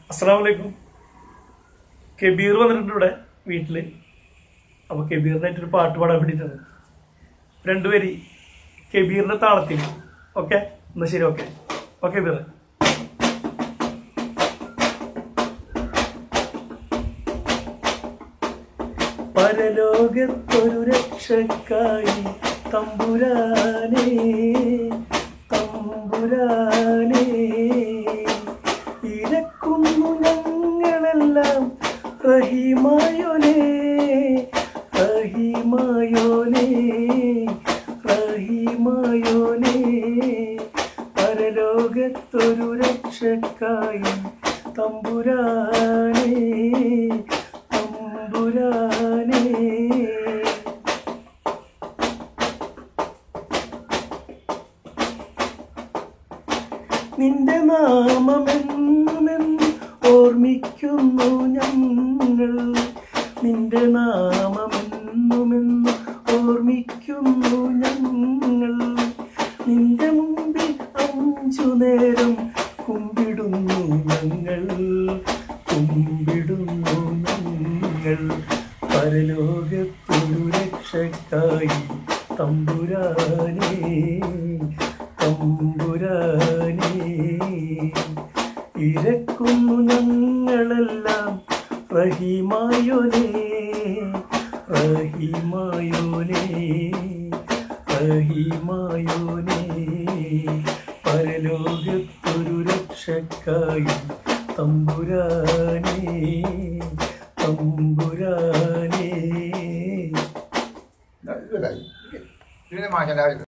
അസ്സാം വലൈക്കും കബീർ വന്നിട്ടുണ്ട് ഇവിടെ വീട്ടില് അപ്പൊ കബീറിനായിട്ട് ഒരു പാട്ട് പാടാൻ വേണ്ടിയിട്ടാണ് രണ്ടുപേര് കബീറിന്റെ താളത്തിൽ ഓക്കെ എന്നാ ശരി ഓക്കെ ഓക്കെ കബീർ പരലോകത്തൊരു രക്ഷക്കായി തമ്പുരാനേ തമ്പുരാനേ ഇരക്കുന്നു ഞങ്ങളെല്ലാം റഹിമായോനേ റഹിമായോനേ റഹിമായോനേ പരലോകത്തൊരു രക്ഷക്കായി തമ്പുരാനേ തമ്പുരാനേ നിന്റെ നാമമെന്നുമെന്ന് ഓർമ്മിക്കുന്നു ഞങ്ങൾ നിന്റെ നാമമെന്നുമെന്ന് ഓർമ്മിക്കുന്നു ഞങ്ങൾ നിന്റെ മുമ്പിൽ അഞ്ചു നേരം കുമ്പിടുന്നു ഞങ്ങൾ കുമ്പിടുന്നു ഞങ്ങൾ പരലോകത്തൊരു രക്ഷക്കായി തമ്പുരാനേ തമ്പുരാനേ ഇരക്കുന്നു ഞങ്ങളെല്ലാം റഹിമായോനേ റഹിമായോനേ റഹിമായോനേ പരലോകത്തൊരു രക്ഷക്കായി തമ്പുരാനേ തമ്പുരാനേ ഇതായി. ഇതിനെ മാറ്റാൻ